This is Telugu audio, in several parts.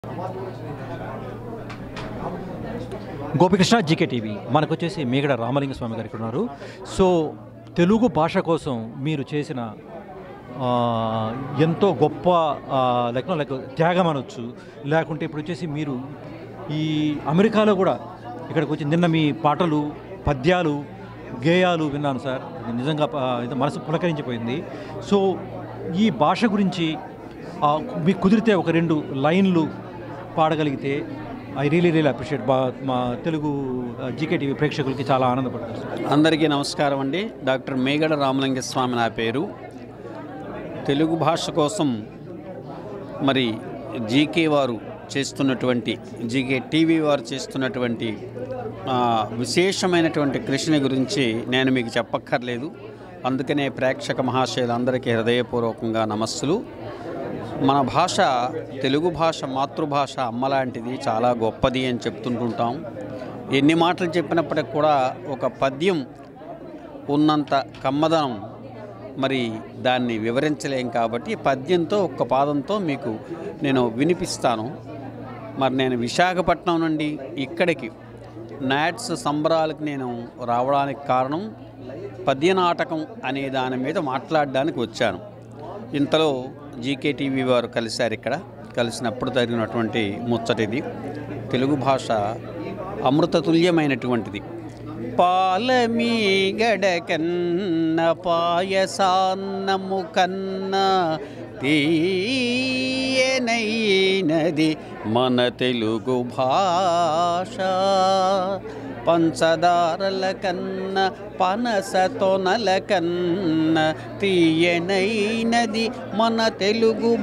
గోపికృష్ణ జీకే టీవీ మనకు వచ్చేసి మేగడ రామలింగ స్వామి గారు ఇక్కడ ఉన్నారు సో తెలుగు భాష కోసం మీరు చేసిన ఆ, ఎంతో గొప్ప లైక్ లైక్ త్యాగం అనొచ్చు లేకుంటే ఇప్పుడు వచ్చేసి మీరు ఈ అమెరికాలో కూడా ఇక్కడికి వచ్చి నిన్న మీ పాటలు పద్యాలు గేయాలు విన్నాను సార్ అది నిజంగా ఆ, ఇది మనసు పులకరించిపోయింది సో ఈ భాష గురించి ఆ, మీకు కుదిరితే ఒక రెండు లైన్లు పాడగలిగితే ఐ రియలీ రియలీ అప్రిషియేట్ బా మా తెలుగు జీకే టీవీ ప్రేక్షకులకి చాలా ఆనందపడతారు సార్ అందరికీ నమస్కారం అండి డాక్టర్ మేగడ రామలింగ స్వామి నా పేరు తెలుగు భాష కోసం మరి జీకే వారు చేస్తున్నటువంటి జీకే టీవీ వారు చేస్తున్నటువంటి ఆ, విశేషమైనటువంటి కృషిని గురించి నేను మీకు చెప్పక్కర్లేదు అందుకనే ప్రేక్షక మహాశయులందరికీ హృదయపూర్వకంగా నమస్సులు మన భాష తెలుగు భాష మాతృభాష అమ్మలాంటిది చాలా గొప్పది అని చెప్తుంటుంటాం ఎన్ని మాటలు చెప్పినప్పటికి కూడా ఒక పద్యం ఉన్నంత కమ్మదనం మరి దాన్ని వివరించలేం కాబట్టి పద్యంతో ఒక్క పాదంతో మీకు నేను వినిపిస్తాను మరి నేను విశాఖపట్నం నుండి ఇక్కడికి నాట్స్ సంబరాలకు నేను రావడానికి కారణం పద్య నాటకం అనే దాని మీద మాట్లాడడానికి వచ్చాను ఇంతలో జీకే టీవీ వారు కలిశారు ఇక్కడ కలిసినప్పుడు జరిగినటువంటి ముచ్చటిది తెలుగు భాష అమృతతుల్యమైనటువంటిది పాలమీగడ కన్న పాయసాన్నము కన్న తీయనైనది మన తెలుగు భాష పంచదారల కన్న పనస తొనల కన్న తీయనైనది మన తెలుగు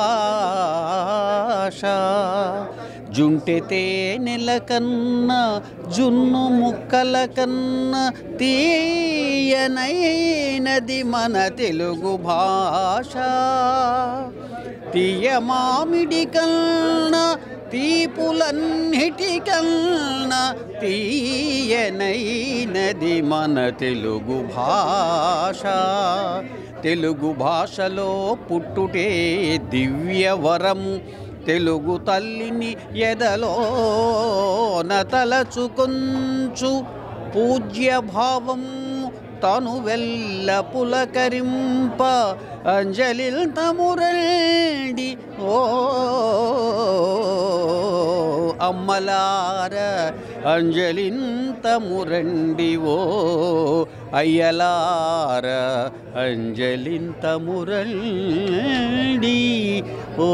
భాష జుంటె తేనెల కన్నా జున్ను ముక్కల కన్నా తీయనైనది మన తెలుగు భాష తీయ మామిడి కన్నా తీపులన్నిటికన్నా తీయనైనది మన తెలుగు భాష తెలుగు భాషలో పుట్టుటే దివ్యవరము తెలుగు తల్లిని ఎదలోన తలచుకొంచు పూజ్య భావం తను వెల్ల పులకరింప అంజలిల్ తమురండి ఓ అమ్మలార అంజలింత మురండి ఓ అయ్యలార అంజలింత మురండి ఓ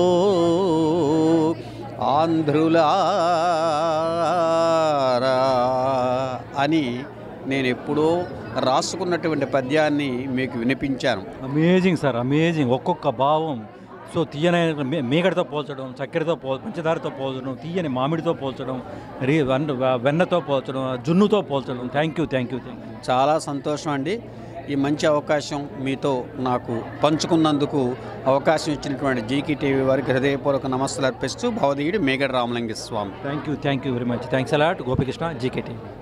ఆంధ్రులారా అని నేను ఎప్పుడో రాసుకున్నటువంటి పద్యాన్ని మీకు వినిపించాను అమేజింగ్ సార్ అమేజింగ్ ఒక్కొక్క భావం సో తీయనైన మే- మేగడతో పోల్చడం చక్కెరతో పో పంచదారతో పోల్చడం తీయని మామిడితో పోల్చడం రీ వెన్న వెన్నతో పోల్చడం జున్నుతో పోల్చడం thank you thank you thank you చాలా సంతోషం అండి ఈ మంచి అవకాశం మీతో నాకు పంచుకున్నందుకు అవకాశం ఇచ్చినటువంటి జీకే టీవీ వారికి హృదయపూర్వక నమస్సులు అర్పిస్తూ భవదీయుడు Megada Ramalinga Swamy thank you thank you very much thanks a lot Gopikrishna GK TV